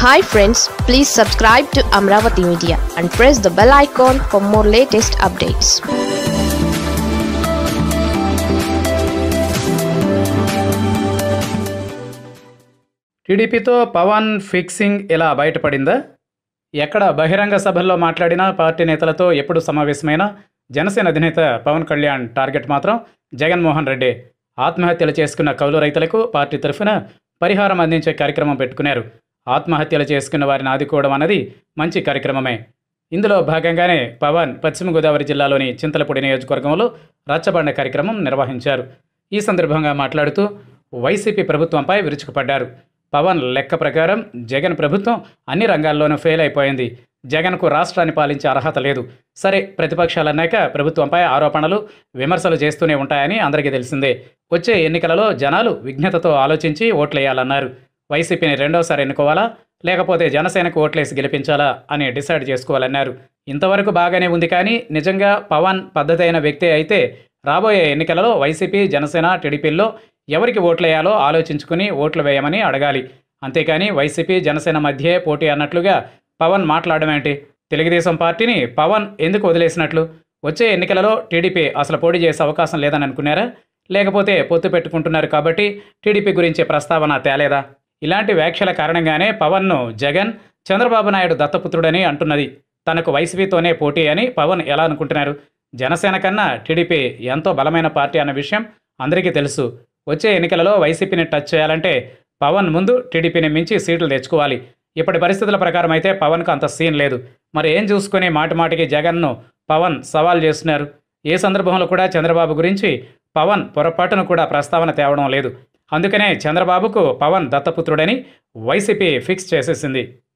hi friends please subscribe to Amaravati media and press the bell icon for more latest updates టీడీపీతో Pawan fixing ఇలా బయటపడిందా ఎక్కడ బహిరంగ సభల్లో మాట్లాడినా పార్టీ నేతలతో ఎప్పుడు సమావేశమైనా జనసేన అధినేత పవన్ కళ్యాణ్ టార్గెట్ మాత్రం జగన్మోహన్ రెడ్డి ఆత్మహత్యలు చేసుకున్న కౌలు రైతులకు పార్టీ తరఫున పరిహారం అందించే కార్యక్రమం పెట్టుకున్నారు ఆత్మహత్యలు చేసుకున్న వారిని ఆదుకోవడం అన్నది మంచి కార్యక్రమమే ఇందులో భాగంగానే పవన్ పశ్చిమ గోదావరి జిల్లాలోని చింతలపూడి నియోజకవర్గంలో రచ్చబండ కార్యక్రమం నిర్వహించారు ఈ సందర్భంగా మాట్లాడుతూ వైసీపీ ప్రభుత్వంపై విరుచుకుపడ్డారు పవన్ లెక్క ప్రకారం జగన్ ప్రభుత్వం అన్ని రంగాల్లోనూ ఫెయిల్ అయిపోయింది జగన్కు రాష్ట్రాన్ని పాలించే అర్హత లేదు సరే ప్రతిపక్షాలన్నాక ప్రభుత్వంపై ఆరోపణలు విమర్శలు చేస్తూనే ఉంటాయని అందరికీ తెలిసిందే వచ్చే ఎన్నికలలో జనాలు విఘ్నతతో ఆలోచించి ఓట్లేయాలన్నారు వైసీపీని రెండోసారి ఎన్నుకోవాలా లేకపోతే జనసేనకు ఓట్లేసి గెలిపించాలా అని డిసైడ్ చేసుకోవాలన్నారు ఇంతవరకు బాగానే ఉంది కానీ నిజంగా పవన్ పద్ధతి అయిన వ్యక్తి అయితే రాబోయే ఎన్నికలలో వైసీపీ జనసేన టీడీపీల్లో ఎవరికి ఓట్లేయాలో ఆలోచించుకుని ఓట్లు వేయమని అడగాలి అంతేకాని వైసీపీ జనసేన మధ్యే పోటీ అన్నట్లుగా పవన్ మాట్లాడడం ఏంటి తెలుగుదేశం పార్టీని పవన్ ఎందుకు వదిలేసినట్లు వచ్చే ఎన్నికలలో టీడీపీ అసలు పోటీ చేసే అవకాశం లేదని అనుకున్నారా లేకపోతే పొత్తు పెట్టుకుంటున్నారు కాబట్టి టీడీపీ గురించి ప్రస్తావన తేలేదా ఇలాంటి వ్యాఖ్యల కారణంగానే పవన్ను జగన్ చంద్రబాబు నాయుడు దత్తపుత్రుడని అంటున్నది తనకు వైసీపీతోనే పోటీ అని పవన్ ఎలా అనుకుంటున్నారు జనసేన కన్నా టీడీపీ ఎంతో బలమైన పార్టీ అన్న విషయం అందరికీ తెలుసు వచ్చే ఎన్నికలలో వైసీపీని టచ్ చేయాలంటే పవన్ ముందు టీడీపీని మించి సీట్లు తెచ్చుకోవాలి ఇప్పటి పరిస్థితుల ప్రకారం అయితే పవన్కు అంత సీన్ లేదు మరి ఏం చూసుకుని మాటి మాటికి జగన్ను పవన్ సవాల్ చేస్తున్నారు ఏ సందర్భంలో కూడా చంద్రబాబు గురించి పవన్ పొరపాటును కూడా ప్రస్తావన తేవడం లేదు అందుకనే చంద్రబాబుకు పవన్ దత్తపుత్రుడని వైసీపీ ఫిక్స్ చేసేసింది